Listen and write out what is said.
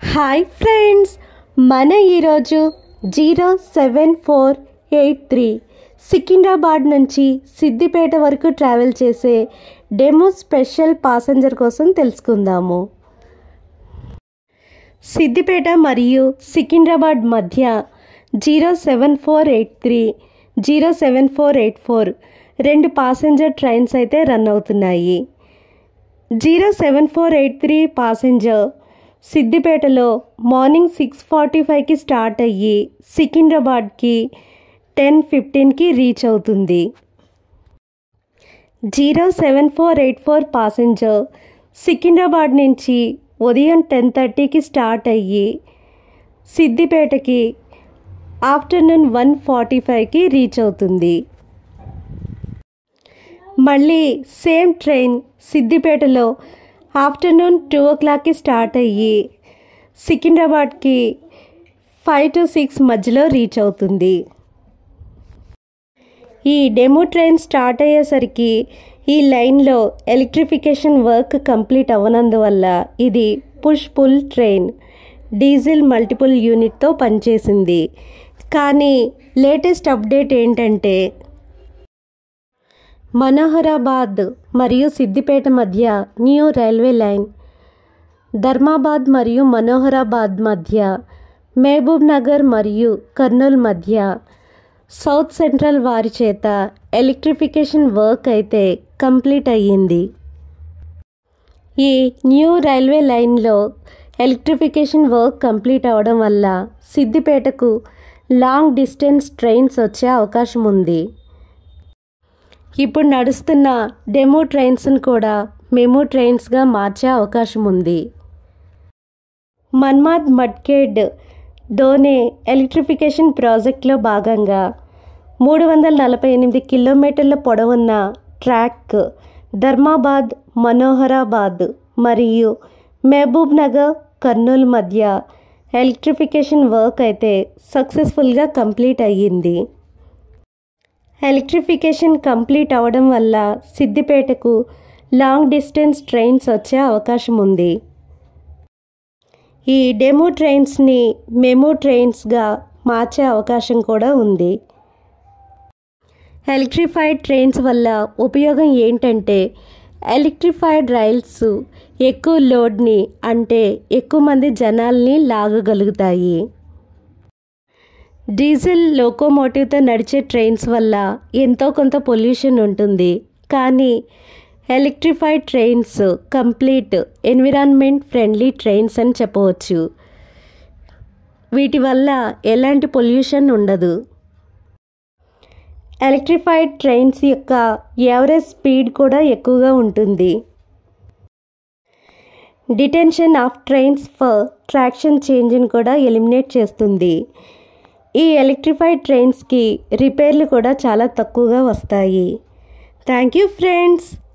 hi friends మన ఈరోజు zero seven four eight three Secunderabad నుంచి సిద్దిపేట వరకు ట్రావెల్ చేసే డెమో స్పెషల్ పాసెంజర్ కోసం తెలుసుకుందాము సిద్దిపేట మరియు సికింద్రాబాద్ మధ్య zero seven four eight three zero seven four eight four రెండు పాసెంజర్ ట్రైన్స్ అయితే రన్ అవుతున్నాయి zero seven four eight three passenger సిద్దిపేటలో మార్నింగ్ సిక్స్ ఫార్టీ ఫైవ్కి స్టార్ట్ అయ్యి సికింద్రాబాద్కి టెన్ ఫిఫ్టీన్కి రీచ్ అవుతుంది zero seven four eight four passenger Secunderabad నుంచి ఉదయం టెన్ థర్టీకి స్టార్ట్ అయ్యి సిద్దిపేటకి ఆఫ్టర్నూన్ వన్ ఫార్టీ ఫైవ్కి రీచ్ అవుతుంది మళ్ళీ సేమ్ ట్రైన్ సిద్దిపేటలో ఆఫ్టర్నూన్ టూ ఓ క్లాక్కి స్టార్ట్ అయ్యి సికింద్రాబాద్కి ఫైవ్ టు సిక్స్ మధ్యలో రీచ్ అవుతుంది ఈ డెమో ట్రైన్ స్టార్ట్ అయ్యేసరికి ఈ లైన్లో ఎలక్ట్రిఫికేషన్ వర్క్ కంప్లీట్ అవ్వనందువల్ల ఇది push pull train diesel multiple యూనిట్తో పనిచేసింది కానీ లేటెస్ట్ అప్డేట్ ఏంటంటే మనోహరాబాద్ మరియు సిద్దిపేట మధ్య న్యూ రైల్వే లైన్ ధర్మాబాద్ మరియు మనోహరాబాద్ మధ్య మహబూబ్ నగర్ మరియు కర్నూల్ మధ్య సౌత్ సెంట్రల్ వారి చేత ఎలక్ట్రిఫికేషన్ వర్క్ అయితే కంప్లీట్ అయ్యింది ఈ న్యూ రైల్వే లైన్లో ఎలక్ట్రిఫికేషన్ వర్క్ కంప్లీట్ అవడం వల్ల సిద్దిపేటకు లాంగ్ డిస్టెన్స్ ట్రైన్స్ వచ్చే అవకాశం ఉంది ఇప్పుడు నడుస్తున్న డెమో ట్రైన్స్ను కూడా మెమో ట్రైన్స్గా మార్చే అవకాశం ఉంది మన్మాద్ మడ్కేడ్ దోనే ఎలక్ట్రిఫికేషన్ ప్రాజెక్ట్లో భాగంగా మూడు వందల నలభై ఎనిమిది కిలోమీటర్ల పొడవున్న ట్రాక్ ధర్మాబాద్ మనోహరాబాద్ మరియు మహబూబ్ నగర్ కర్నూలు మధ్య ఎలక్ట్రిఫికేషన్ వర్క్ అయితే సక్సెస్ఫుల్గా కంప్లీట్ అయ్యింది ఎలక్ట్రిఫికేషన్ కంప్లీట్ అవడం వల్ల సిద్దిపేటకు లాంగ్ డిస్టెన్స్ ట్రైన్స్ వచ్చే అవకాశం ఉంది ఈ డెమో ట్రైన్స్ని మెమో ట్రైన్స్గా మార్చే అవకాశం కూడా ఉంది ఎలక్ట్రిఫైడ్ ట్రైన్స్ వల్ల ఉపయోగం ఏంటంటే ఎలక్ట్రిఫైడ్ రైల్స్ ఎక్కువ లోడ్ని అంటే ఎక్కువ మంది జనాల్ని లాగగలుగుతాయి డీజిల్ లోకోమోటివ్తో నడిచే ట్రైన్స్ వల్ల ఎంతో కొంత పొల్యూషన్ ఉంటుంది కానీ electrified trains complete environment friendly trains అని చెప్పవచ్చు వీటి వల్ల ఎలాంటి పొల్యూషన్ ఉండదు ఎలక్ట్రిఫైడ్ ట్రైన్స్ యొక్క యావరేజ్ స్పీడ్ కూడా ఎక్కువగా ఉంటుంది detention of trains for traction చేంజ్ని కూడా ఎలిమినేట్ చేస్తుంది ఈ ఎలక్ట్రిఫైడ్ ట్రైన్స్కి రిపేర్లు కూడా చాలా తక్కువగా వస్తాయి థ్యాంక్ యూ ఫ్రెండ్స్